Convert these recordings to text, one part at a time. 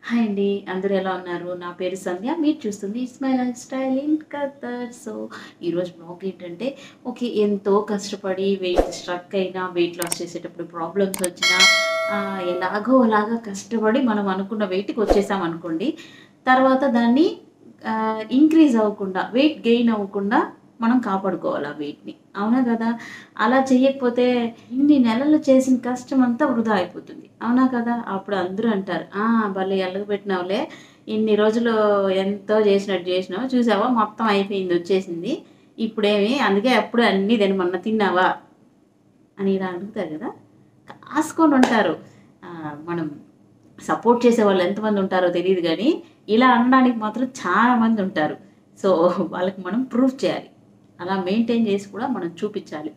hi అండి అందరూ ఎలా ఉన్నారు నా పేరు సంధ్య మీరు చూస్తుంది it's my lifestyle in Qatar so ఈరోజు బ్లాగ్ ఏంటంటే ఓకే ఎంతో కష్టపడి వెయిట్ స్ట్రక్ అయినా వెయిట్ లాస్ చేసేటప్పుడు ప్రాబ్లమ్స్ వచ్చినా ఆ, ఎలాగో అలాగా కష్టపడి మనం అనుకున్న వెయిట్కి వచ్చేసాం అనుకోండి తర్వాత దాన్ని ఇంక్రీజ్ అవ్వకుండా వెయిట్ గెయిన్ అవ్వకుండా మనం కాపాడుకోవాలి ఆ వెయిట్ని అవునా కదా అలా చేయకపోతే ఇన్ని నెలలు చేసిన కష్టం అంతా వృధా అయిపోతుంది అవునా కదా అప్పుడు అందరూ అంటారు "ఆ, భలే ఎల్లగ పెట్టినావులే ఇన్ని రోజులు ఎంతో చేసినట్టు చేసినావు చూసావా మొత్తం అయిపోయింది వచ్చేసింది ఇప్పుడేమి అందుకే అప్పుడు అన్నీ దాన్ని మొన్న తిన్నావా అని ఇలా అడుగుతారు కదా కాసుకొని ఉంటారు ఆ, మనం సపోర్ట్ చేసే వాళ్ళు ఎంతమంది ఉంటారో తెలియదు కానీ ఇలా అనడానికి మాత్రం చాలా మంది ఉంటారు సో వాళ్ళకి మనం ప్రూవ్ చేయాలి అలా మెయింటైన్ చేసి కూడా మనం చూపించాలి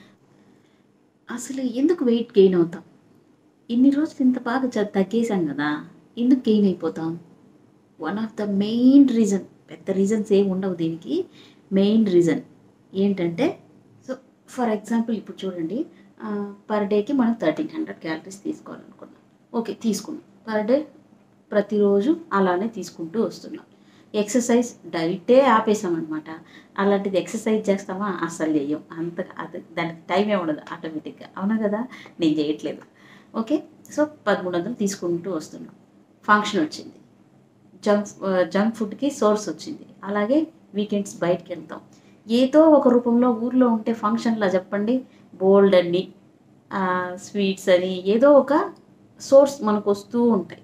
అసలు ఎందుకు వెయిట్ గెయిన్ అవుతాం ఇన్ని రోజులు ఇంత బాగా చ- తగ్గేసాం కదా ఎందుకు గెయిన్ అయిపోతాం one of the main reason పెద్ద రీజన్స్ ఏమి ఉండవు దీనికి మెయిన్ రీజన్ ఏంటంటే సో ఫర్ ఎగ్జాంపుల్ ఇప్పుడు చూడండి పర్ డేకి మనం థర్టీన్ హండ్రెడ్ క్యాలరీస్ తీసుకోవాలనుకున్నాం ఓకే తీసుకున్నాం పర్ డే ప్రతిరోజు అలానే తీసుకుంటూ వస్తున్నాం ఎక్సర్సైజ్ డైటే ఆపేసామన్నమాట అలాంటిది ఎక్సర్సైజ్ చేస్తామా అస్సలు చెయ్యం అంత అది దానికి టైం ఏ ఉండదు ఆటోమేటిక్గా అవునా కదా నేను చేయట్లేదు ఓకే సో పదమూడు వందలు తీసుకుంటూ వస్తున్నాం ఫంక్షన్ వచ్చింది జంక్ జంక్ ఫుడ్కి సోర్స్ వచ్చింది అలాగే వీకెండ్స్ బయటికి వెళ్తాం ఏదో ఒక రూపంలో ఊర్లో ఉంటే ఫంక్షన్లా చెప్పండి బోల్డ్ అన్ని స్వీట్స్ అని ఏదో ఒక సోర్స్ మనకు వస్తూ ఉంటాయి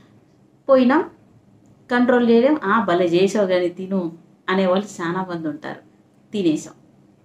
పోయినాం కంట్రోల్ చేయలేం ఆ భలే చేసావు కానీ తిను అనేవాళ్ళు చాలా మంది ఉంటారు తినేసాం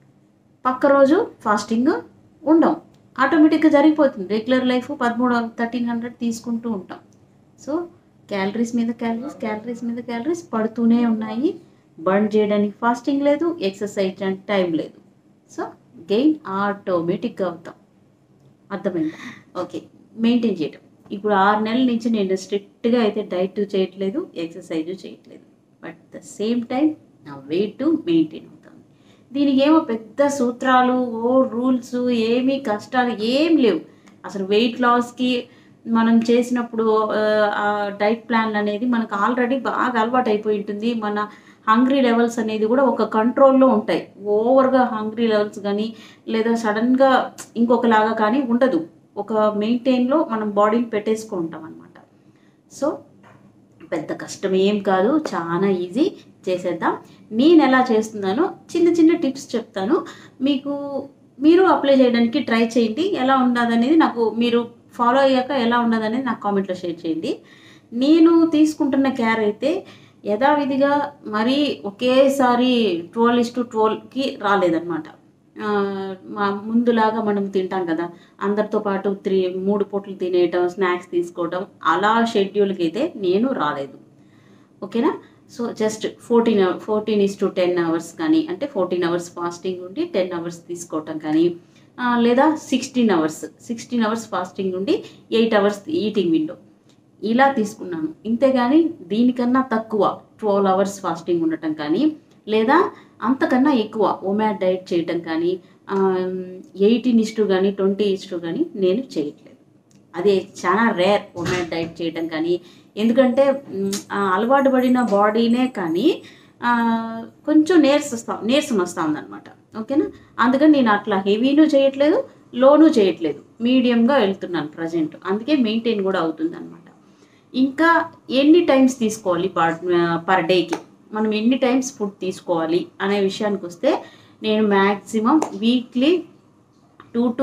పక్క రోజు ఫాస్టింగ్ ఉండం ఆటోమేటిక్గా జరిగిపోతుంది రెగ్యులర్ లైఫ్ పదమూడు థర్టీన్ హండ్రెడ్ తీసుకుంటూ ఉంటాం సో క్యాలరీస్ మీద క్యాలరీస్ క్యాలరీస్ మీద క్యాలరీస్ పడుతూనే ఉన్నాయి బర్న్ చేయడానికి ఫాస్టింగ్ లేదు ఎక్సర్సైజ్ చేయడానికి టైం లేదు సో గెయిన్ ఆటోమేటిక్గా అవుతాం అర్థమైందా ఓకే మెయింటైన్ చేయటం ఇప్పుడు ఆరు నెలల నుంచి నేను స్ట్రిక్ట్గా అయితే డైట్ చేయట్లేదు ఎక్సర్సైజ్ చేయట్లేదు బట్ ద సేమ్ టైం నా వెయిట్ మెయింటైన్ అవుతుంది దీనికి ఏమో పెద్ద సూత్రాలు ఓ రూల్స్ ఏమీ కష్టాలు ఏం లేవు అసలు వెయిట్ లాస్కి మనం చేసినప్పుడు ఆ, ఆ డైట్ ప్లాన్ అనేది మనకు ఆల్రెడీ బాగా అలవాటు అయిపోయి ఉంటుంది మన హంగ్రీ లెవెల్స్ అనేది కూడా ఒక కంట్రోల్లో ఉంటాయి ఓవర్గా హంగ్రీ లెవెల్స్ కానీ లేదా సడన్గా ఇంకొకలాగా కానీ ఉండదు ఒక మెయింటైన్లో మనం బాడీని పెట్టేసుకుంటాం అనమాట సో పెద్ద కష్టం ఏం కాదు చాలా ఈజీ చేసేద్దాం నేను ఎలా చేస్తున్నానో చిన్న చిన్న టిప్స్ చెప్తాను మీకు మీరు అప్లై చేయడానికి ట్రై చేయండి ఎలా ఉండదనేది నాకు మీరు ఫాలో అయ్యాక ఎలా ఉండదనేది నాకు కామెంట్లో షేర్ చేయండి నేను తీసుకుంటున్న కేర్ అయితే యథావిధిగా మరీ ఒకేసారి ట్వెల్వ్ ఇస్ టు ట్వెల్వ్కి రాలేదన్నమాట ఆ, మా ముందులాగా మనం తింటాం కదా అందరితో పాటు త్రీ మూడు పూటలు తినేయటం స్నాక్స్ తీసుకోవటం అలా షెడ్యూల్కి అయితే నేను రాలేదు ఓకేనా so just fourteen fourteen is to ten hours కానీ అంటే ఫోర్టీన్ అవర్స్ ఫాస్టింగ్ ఉండి టెన్ అవర్స్ తీసుకోవటం కానీ ఆ, లేదా sixteen hours sixteen hours fasting ఉండి ఎయిట్ అవర్స్ ఈటింగ్ విండో ఇలా తీసుకున్నాను ఇంతేగాని దీనికన్నా తక్కువ ట్వెల్వ్ అవర్స్ ఫాస్టింగ్ ఉండటం కానీ లేదా అంతకన్నా ఎక్కువ ఒమాట్ డైట్ చేయటం కానీ ఎయిటీన్ ఇస్టు కానీ ట్వంటీ ఇస్టు కానీ నేను చేయట్లేదు అదే చాలా రేర్ ఒమాట్ డైట్ చేయటం కానీ ఎందుకంటే మ్, ఆ అలవాటు పడిన బాడీనే కానీ ఆ, కొంచెం నీరసస్తా నీరసం వస్తుంది అనమాట ఓకేనా అందుకని నేను అట్లా హెవీను చేయట్లేదు లోను చేయట్లేదు మీడియంగా వెళ్తున్నాను ప్రజెంట్ అందుకే మెయింటైన్ కూడా అవుతుంది అనమాట ఇంకా ఎన్ని టైమ్స్ తీసుకోవాలి పర్ పర్ డేకి మనం ఎన్ని టైమ్స్ ఫుడ్ తీసుకోవాలి అనే విషయానికి వస్తే నేను maximum weekly two to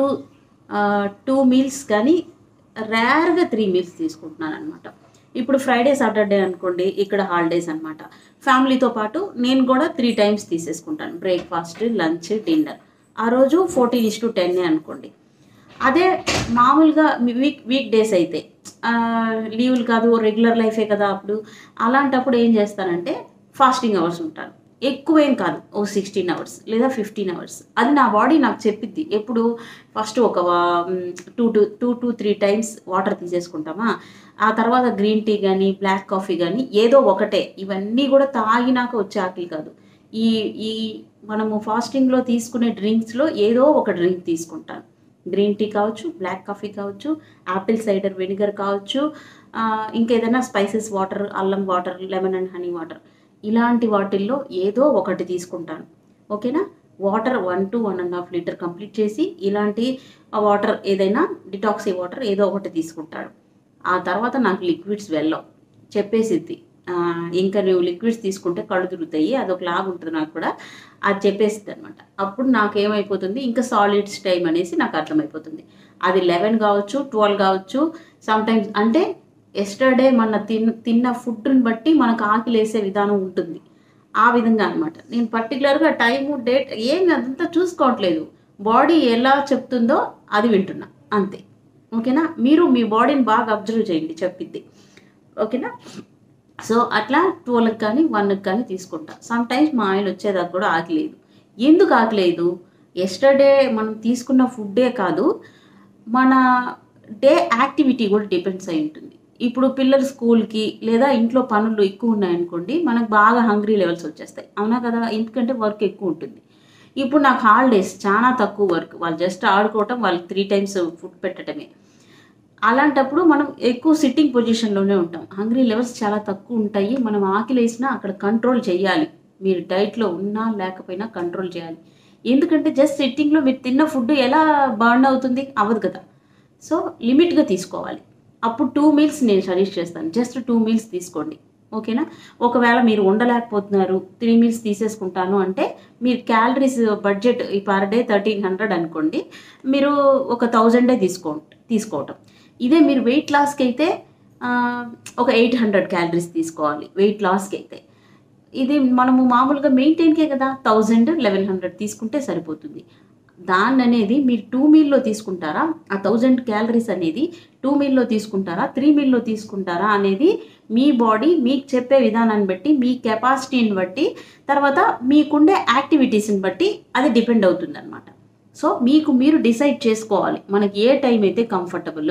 two meals కానీ రేర్గా త్రీ మీల్స్ తీసుకుంటున్నాను అనమాట ఇప్పుడు ఫ్రైడే సాటర్డే అనుకోండి ఇక్కడ హాలిడేస్ అనమాట ఫ్యామిలీతో పాటు నేను కూడా త్రీ టైమ్స్ తీసేసుకుంటాను బ్రేక్ఫాస్ట్ లంచ్ డిన్నర్ ఆ రోజు ఫోర్టీన్ ఇస్ టు టెన్నే అనుకోండి అదే మామూలుగా వీక్ వీక్ డేస్ అయితే ఆ, లీవులు కాదు రెగ్యులర్ లైఫే కదా అప్పుడు అలాంటప్పుడు ఏం చేస్తానంటే ఫాస్టింగ్ అవర్స్ ఉంటాను ఎక్కువేం కాదు ఓ సిక్స్టీన్ అవర్స్ లేదా ఫిఫ్టీన్ అవర్స్ అది నా బాడీ నాకు చెప్పిద్ది ఎప్పుడు ఫస్ట్ ఒక two to two to three times water తీసేసుకుంటామా ఆ తర్వాత గ్రీన్ టీ కానీ బ్లాక్ కాఫీ కానీ ఏదో ఒకటే ఇవన్నీ కూడా తాగినాక వచ్చే ఆకలి కాదు ఈ ఈ మనము ఫాస్టింగ్లో తీసుకునే డ్రింక్స్లో ఏదో ఒక డ్రింక్ తీసుకుంటాను గ్రీన్ టీ కావచ్చు బ్లాక్ కాఫీ కావచ్చు యాపిల్ సైడర్ వెనిగర్ కావచ్చు ఆ, ఇంకేదైనా స్పైసెస్ వాటర్ అల్లం water lemon and honey water ఇలాంటి వాటిల్లో ఏదో ఒకటి తీసుకుంటాను ఓకేనా water one to one and half litre complete చేసి ఇలాంటి వాటర్ ఏదైనా డిటాక్సీ వాటర్ ఏదో ఒకటి తీసుకుంటాడు ఆ తర్వాత నాకు లిక్విడ్స్ వెళ్ళవు చెప్పేసిద్ది ఆ, ఇంకా నువ్వు లిక్విడ్స్ తీసుకుంటే కళ్ళు తిరుగుతాయి అదొక లాగా ఉంటుంది నాకు కూడా అది చెప్పేసింది అనమాట అప్పుడు నాకు ఏమైపోతుంది ఇంకా సాలిడ్స్ టైం అనేసి నాకు అర్థమైపోతుంది అది లెవెన్ కావచ్చు ట్వెల్వ్ కావచ్చు సమ్ టైమ్స్ అంటే ఎస్టర్డే మన తిన్న తిన్న ఫుడ్ని బట్టి మనకు ఆకలి వేసే విధానం ఉంటుంది ఆ విధంగా అనమాట నేను పర్టికులర్గా టైము డేట్ ఏం అదంతా చూసుకోవట్లేదు బాడీ ఎలా చెప్తుందో అది వింటున్నా అంతే ఓకేనా మీరు మీ బాడీని బాగా అబ్జర్వ్ చేయండి చెప్పిద్ది ఓకేనా సో అట్లా ట్వెల్వ్కి కానీ వన్కి కానీ తీసుకుంటా సమ్ టైమ్స్ మా ఆయన వచ్చేదాకా కూడా ఆకలేదు ఎందుకు ఆకలేదు ఎస్టర్డే మనం తీసుకున్న ఫుడ్డే కాదు మన డే యాక్టివిటీ కూడా డిపెండ్స్ అయి ఉంటుంది ఇప్పుడు పిల్లలు స్కూల్కి లేదా ఇంట్లో పనులు ఎక్కువ ఉన్నాయనుకోండి మనకు బాగా హంగ్రీ లెవెల్స్ వచ్చేస్తాయి అవునా కదా ఎందుకంటే వర్క్ ఎక్కువ ఉంటుంది ఇప్పుడు నాకు హాలిడేస్ చాలా తక్కువ వర్క్ వాళ్ళు జస్ట్ ఆడుకోవటం వాళ్ళకి త్రీ టైమ్స్ ఫుడ్ పెట్టడమే అలాంటప్పుడు మనం ఎక్కువ సిట్టింగ్ పొజిషన్లోనే ఉంటాం హంగ్రీ లెవెల్స్ చాలా తక్కువ ఉంటాయి మనం ఆకలి వేసినా అక్కడ కంట్రోల్ చేయాలి మీరు డైట్లో ఉన్నా లేకపోయినా కంట్రోల్ చేయాలి ఎందుకంటే జస్ట్ సిట్టింగ్లో మీరు తిన్న ఫుడ్ ఎలా బర్న్ అవుతుంది అవ్వదు కదా సో లిమిట్గా తీసుకోవాలి అప్పుడు టూ మీల్స్ నేను సజెస్ట్ చేస్తాను జస్ట్ టూ మీల్స్ తీసుకోండి ఓకేనా ఒకవేళ మీరు ఉండలేకపోతున్నారు త్రీ మీల్స్ తీసేసుకుంటాను అంటే మీరు క్యాలరీస్ బడ్జెట్ ఈ పర్ డే థర్టీన్ హండ్రెడ్ అనుకోండి మీరు ఒక థౌజండే తీసుకో తీసుకోవటం ఇదే మీరు వెయిట్ లాస్కి అయితే ఆ, ఒక ఎయిట్ హండ్రెడ్ క్యాలరీస్ తీసుకోవాలి వెయిట్ లాస్కి అయితే ఇది మనము మామూలుగా మెయింటైన్కే కదా థౌజండ్ లెవెన్ హండ్రెడ్ తీసుకుంటే సరిపోతుంది దాన్ని అనేది మీరు టూ మీల్లో తీసుకుంటారా ఆ థౌజండ్ క్యాలరీస్ అనేది టూ మీల్లో తీసుకుంటారా త్రీ మీల్లో తీసుకుంటారా అనేది మీ బాడీ మీకు చెప్పే విధానాన్ని బట్టి మీ కెపాసిటీని బట్టి తర్వాత మీకుండే యాక్టివిటీస్ని బట్టి అది డిపెండ్ అవుతుంది అనమాట సో మీకు మీరు డిసైడ్ చేసుకోవాలి మనకి ఏ టైం అయితే కంఫర్టబుల్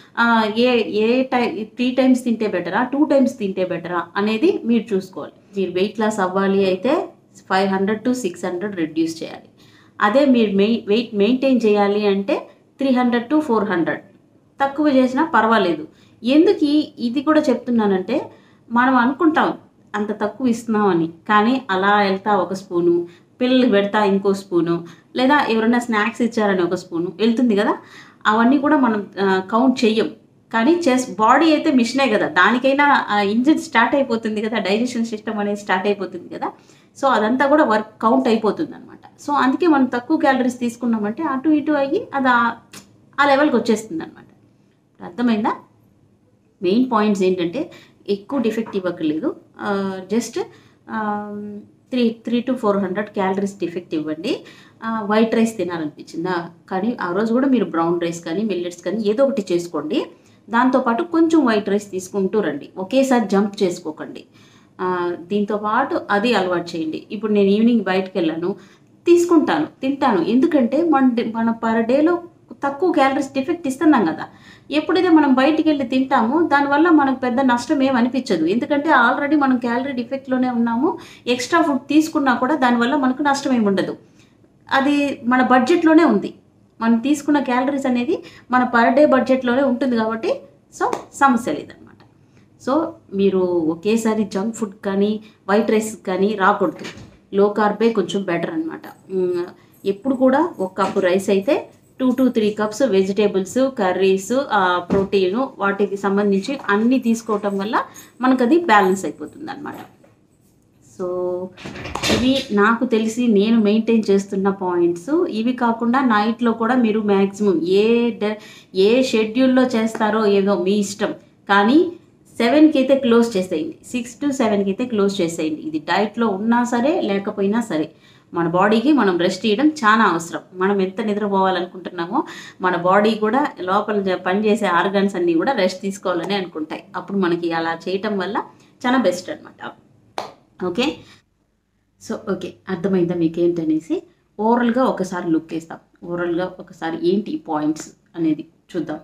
ఏ ఏ టైం త్రీ టైమ్స్ తింటే బెటరా టూ టైమ్స్ తింటే బెటరా అనేది మీరు చూసుకోవాలి మీరు వెయిట్ లాస్ అవ్వాలి అయితే five hundred to six hundred reduce చేయాలి అదే మీరు మెయి వెయిట్ మెయింటైన్ చేయాలి అంటే three hundred to four hundred తక్కువ చేసినా పర్వాలేదు ఎందుకు ఈ- ఇది కూడా చెప్తున్నానంటే మనం అనుకుంటాం అంత తక్కువ ఇస్తున్నామని కానీ అలా వెళ్తా ఒక స్పూను పిల్లలకి పెడతా ఇంకో స్పూను లేదా ఎవరైనా స్నాక్స్ ఇచ్చారని ఒక స్పూను వెళ్తుంది కదా అవన్నీ కూడా మనం కౌంట్ చెయ్యం కానీ చెస్ బాడీ అయితే మిషనే కదా దానికైనా ఇంజిన్ స్టార్ట్ అయిపోతుంది కదా డైజెషన్ సిస్టమ్ అనేది స్టార్ట్ అయిపోతుంది కదా సో అదంతా కూడా వర్క్ కౌంట్ అయిపోతుంది అనమాట సో అందుకే మనం తక్కువ క్యాలరీస్ తీసుకున్నామంటే అటు ఇటు అయ్యి అది ఆ- ఆ లెవెల్కి వచ్చేస్తుంది అనమాట అర్థమైందా మెయిన్ పాయింట్స్ ఏంటంటే ఎక్కువ డిఫెక్ట్ ఇవ్వక్కర్లేదు just three three to four hundred calories defect ఇవ్వండి వైట్ రైస్ తినాలనిపించిందా కానీ ఆ రోజు కూడా మీరు బ్రౌన్ రైస్ కానీ మిల్లెట్స్ కానీ ఏదో ఒకటి చేసుకోండి దాంతోపాటు కొంచెం వైట్ రైస్ తీసుకుంటూ రండి ఒకేసారి జంప్ చేసుకోకండి ఆ, దీంతో పాటు అది అలవాటు చేయండి ఇప్పుడు నేను ఈవినింగ్ బయటకు వెళ్ళాను తీసుకుంటాను తింటాను ఎందుకంటే మన డే- మన పర్ డేలో తక్కువ క్యాలరీస్ డిఫెక్ట్ ఇస్తున్నాం కదా ఎప్పుడైతే మనం బయటికి వెళ్ళి తింటామో దానివల్ల మనకు పెద్ద నష్టం ఏం అనిపించదు ఎందుకంటే ఆల్రెడీ మనం క్యాలరీ డిఫెక్ట్లోనే ఉన్నాము ఎక్స్ట్రా ఫుడ్ తీసుకున్నా కూడా దానివల్ల మనకు నష్టం ఏమి ఉండదు అది మన బడ్జెట్లోనే ఉంది మనం తీసుకున్న క్యాలరీస్ అనేది మన పర్ డే బడ్జెట్లోనే ఉంటుంది కాబట్టి సో సమస్య లేదనమాట సో మీరు ఒకేసారి జంక్ ఫుడ్ కానీ వైట్ రైస్ కానీ రాకూడదు లో కార్బే కొంచెం బెటర్ అనమాట ఎప్పుడు కూడా ఒక కప్పు రైస్ అయితే two to three cups vegetables curries protein వాటికి సంబంధించి అన్నీ తీసుకోవటం వల్ల మనకు అది బ్యాలెన్స్ అయిపోతుంది అనమాట సో ఇవి నాకు తెలిసి నేను మెయింటైన్ చేస్తున్న పాయింట్స్ ఇవి కాకుండా నైట్లో కూడా మీరు మ్యాక్సిమం ఏ డ- ఏ షెడ్యూల్లో చేస్తారో ఏదో మీ ఇష్టం కానీ సెవెన్కి అయితే క్లోజ్ చేసేయండి సిక్స్ టు సెవెన్కి అయితే క్లోజ్ చేసేయండి ఇది డైట్లో ఉన్నా సరే లేకపోయినా సరే మన బాడీకి మనం రెస్ట్ చేయడం చాలా అవసరం మనం ఎంత నిద్రపోవాలనుకుంటున్నామో మన బాడీ కూడా లోపల జ- పనిచేసే ఆర్గన్స్ అన్నీ కూడా రెస్ట్ తీసుకోవాలని అనుకుంటాయి అప్పుడు మనకి అలా చేయటం వల్ల చాలా బెస్ట్ అనమాట ఓకే సో ఓకే అర్థమైందా మీకు ఏంటనేసి ఓవరాల్గా ఒకసారి లుక్ వేస్తాం ఓవరాల్గా ఒకసారి ఏంటి పాయింట్స్ అనేది చూద్దాం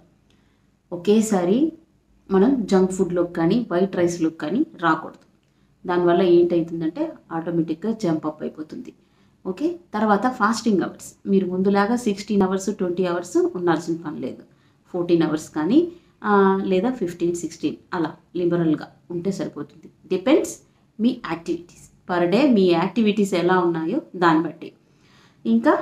ఒకేసారి మనం జంక్ ఫుడ్లోకి కానీ వైట్ రైస్లోకి కానీ రాకూడదు దానివల్ల ఏంటవుతుందంటే ఆటోమేటిక్గా జంప్ అప్ అయిపోతుంది ఓకే తర్వాత ఫాస్టింగ్ అవర్స్ మీరు ముందులాగా సిక్స్టీన్ అవర్స్ ట్వంటీ అవర్స్ ఉండాల్సిన పని లేదు ఫోర్టీన్ అవర్స్ కానీ లేదా ఫిఫ్టీన్ సిక్స్టీన్ అలా లిబరల్గా ఉంటే సరిపోతుంది డిపెండ్స్ మీ యాక్టివిటీస్ పర్ డే మీ యాక్టివిటీస్ ఎలా ఉన్నాయో దాన్ని బట్టి ఇంకా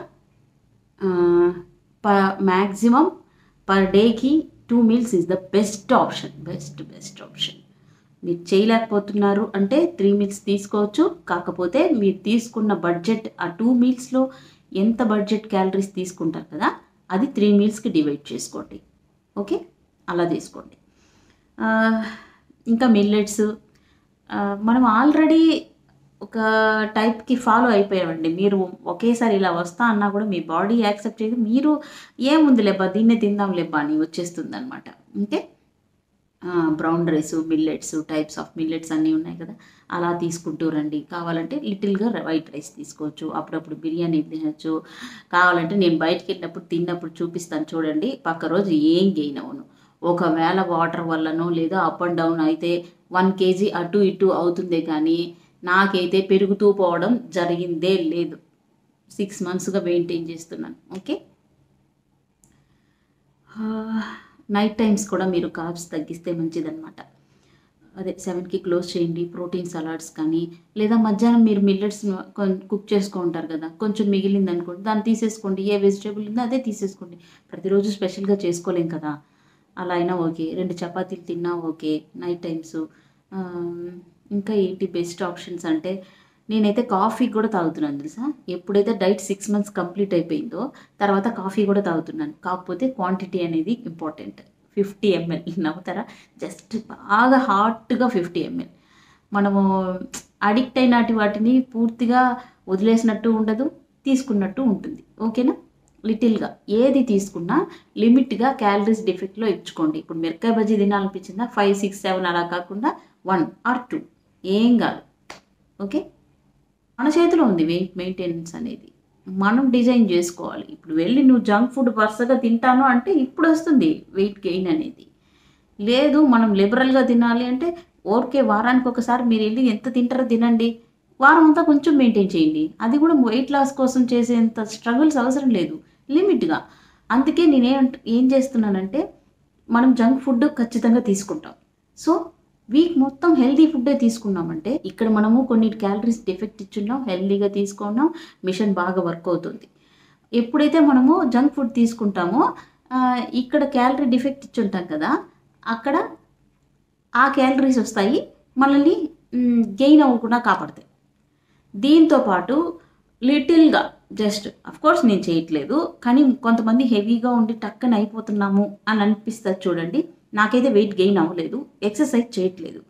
ప మ్యాక్సిమం పర్ డేకి two meals is the best option best best option మీరు చేయలేకపోతున్నారు అంటే త్రీ మీల్స్ తీసుకోవచ్చు కాకపోతే మీరు తీసుకున్న బడ్జెట్ ఆ టూ మీల్స్లో ఎంత బడ్జెట్ క్యాలరీస్ తీసుకుంటారు కదా అది త్రీ మీల్స్కి డివైడ్ చేసుకోండి ఓకే అలా తీసుకోండి ఆ, ఇంకా మిల్లెట్స్ మనం ఆల్రెడీ ఒక టైప్కి ఫాలో అయిపోయామండి మీరు ఒకేసారి ఇలా వస్తా అన్నా కూడా మీ బాడీ యాక్సెప్ట్ చేయదు మీరు ఏముంది లేబ్బా దీన్నే తిందాం లేబ్బా అని వచ్చేస్తుంది అనమాట okay brown rice millets types of millets అన్నీ ఉన్నాయి కదా అలా తీసుకుంటూ రండి కావాలంటే లిటిల్గా వైట్ రైస్ తీసుకోవచ్చు అప్పుడప్పుడు బిర్యానీ తినచ్చు కావాలంటే నేను బయటికి వెళ్ళినప్పుడు తిన్నప్పుడు చూపిస్తాను చూడండి పక్క రోజు ఏం గెయిన్ అవును ఒకవేళ వాటర్ వల్లనో లేదా అప్ అండ్ డౌన్ అయితే వన్ కేజీ అటు ఇటు అవుతుందే కానీ నాకైతే పెరుగుతూ పోవడం జరిగిందే లేదు సిక్స్ మంత్స్గా మెయింటైన్ చేస్తున్నాను ఓకే నైట్ టైమ్స్ కూడా మీరు కార్బ్స్ తగ్గిస్తే మంచిదన్నమాట అదే సెవెన్కి క్లోజ్ చేయండి ప్రోటీన్ సలాడ్స్ కానీ లేదా మధ్యాహ్నం మీరు మిల్లెట్స్ కుక్ చేసుకుంటారు కదా కొంచెం మిగిలింది అనుకోండి దాన్ని తీసేసుకోండి ఏ వెజిటేబుల్ ఉందో అదే తీసేసుకోండి ప్రతిరోజు స్పెషల్గా చేసుకోలేం కదా అలా అయినా ఓకే రెండు చపాతీలు తిన్నా ఓకే నైట్ టైమ్స్ ఇంకా ఏంటి బెస్ట్ ఆప్షన్స్ అంటే నేనైతే కాఫీ కూడా తాగుతున్నాను తెలుసా ఎప్పుడైతే డైట్ సిక్స్ మంత్స్ కంప్లీట్ అయిపోయిందో తర్వాత కాఫీ కూడా తాగుతున్నాను కాకపోతే క్వాంటిటీ అనేది ఇంపార్టెంట్ ఫిఫ్టీ ఎంఎల్ నవ్వుతారా జస్ట్ బాగా హాట్గా ఫిఫ్టీ ఎంఎల్ మనము అడిక్ట్ అయినటి వాటిని పూర్తిగా వదిలేసినట్టు ఉండదు తీసుకున్నట్టు ఉంటుంది ఓకేనా లిటిల్గా ఏది తీసుకున్నా లిమిట్గా క్యాలరీస్ డిఫెక్ట్లో ఇచ్చుకోండి ఇప్పుడు మిరకాయ బజ్జీ తినాలనిపించిందా ఫైవ్ సిక్స్ సెవెన్ అలా కాకుండా వన్ ఆర్ టూ ఏం కాదు ఓకే మన చేతిలో ఉంది వెయిట్ మెయింటెనెన్స్ అనేది మనం డిజైన్ చేసుకోవాలి ఇప్పుడు వెళ్ళి నువ్వు జంక్ ఫుడ్ వరుసగా తింటాను అంటే ఇప్పుడు వస్తుంది వెయిట్ గెయిన్ అనేది లేదు మనం లిబరల్గా తినాలి అంటే ఓకే వారానికి ఒకసారి మీరు వెళ్ళి ఎంత తింటారో తినండి వారం అంతా కొంచెం మెయింటైన్ చేయండి అది కూడా వెయిట్ లాస్ కోసం చేసేంత స్ట్రగుల్స్ అవసరం లేదు లిమిట్గా అందుకే నేనేం ఏం చేస్తున్నానంటే మనం జంక్ ఫుడ్ ఖచ్చితంగా తీసుకుంటాం సో వీక్ మొత్తం హెల్తీ ఫుడ్డే తీసుకున్నామంటే ఇక్కడ మనము కొన్ని క్యాలరీస్ డిఫెక్ట్ ఇచ్చున్నాం హెల్తీగా తీసుకున్నాం మిషన్ బాగా వర్క్ అవుతుంది ఎప్పుడైతే మనము జంక్ ఫుడ్ తీసుకుంటామో ఆ, ఇక్కడ క్యాలరీ డిఫెక్ట్ ఇచ్చుంటాం కదా అక్కడ ఆ క్యాలరీస్ వస్తాయి మనల్ని గెయిన్ అవ్వకుండా కాపాడతాయి దీంతో పాటు లిటిల్గా జస్ట్ కోర్స్ నేను చేయట్లేదు కానీ కొంతమంది హెవీగా ఉండి టక్కన అయిపోతున్నాము అని అనిపిస్తుంది చూడండి నాకైతే వెయిట్ గెయిన్ అవ్వలేదు ఎక్సర్సైజ్ చేయట్లేదు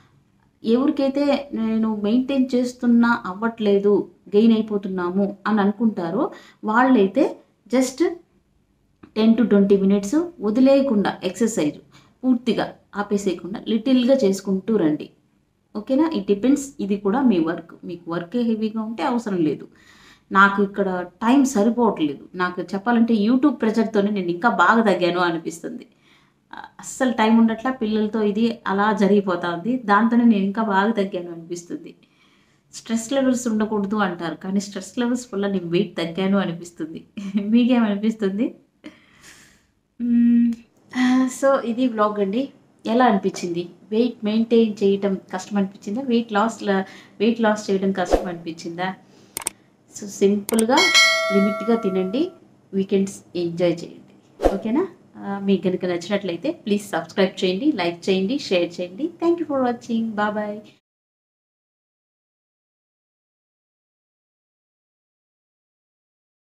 ఎవరికైతే నేను మెయింటైన్ చేస్తున్నా అవ్వట్లేదు గెయిన్ అయిపోతున్నాము అని అనుకుంటారో వాళ్ళైతే just ten to twenty minutes వదిలేయకుండా ఎక్సర్సైజ్ పూర్తిగా ఆపేసేయకుండా లిటిల్గా చేసుకుంటూ రండి ఓకేనా ఇట్ డిపెండ్స్ ఇది కూడా మీ వర్క్ మీకు వర్క్ హెవీగా ఉంటే అవసరం లేదు నాకు ఇక్కడ టైం సరిపోవట్లేదు నాకు చెప్పాలంటే యూట్యూబ్ ప్రెజర్తోనే నేను ఇంకా బాగా తగ్గాను అనిపిస్తుంది అస్సలు టైం ఉండట్లా పిల్లలతో ఇది అలా జరిగిపోతా ఉంది దాంతోనే నేను ఇంకా బాగా తగ్గాను అనిపిస్తుంది స్ట్రెస్ లెవెల్స్ ఉండకూడదు అంటారు కానీ స్ట్రెస్ లెవెల్స్ వల్ల నేను వెయిట్ తగ్గాను అనిపిస్తుంది మీకేమనిపిస్తుంది సో ఇది వ్లాగ్ అండి ఎలా అనిపించింది వెయిట్ మెయింటైన్ చేయటం కష్టం అనిపించిందా వెయిట్ లాస్ వెయిట్ లాస్ చేయడం కష్టం అనిపించిందా సో సింపుల్గా లిమిట్గా తినండి వీకెండ్స్ ఎంజాయ్ చేయండి ఓకేనా ఆ, మీకు కనుక నచ్చినట్లయితే ప్లీజ్ సబ్స్క్రైబ్ చేయండి లైక్ చేయండి షేర్ చేయండి thank you for watching bye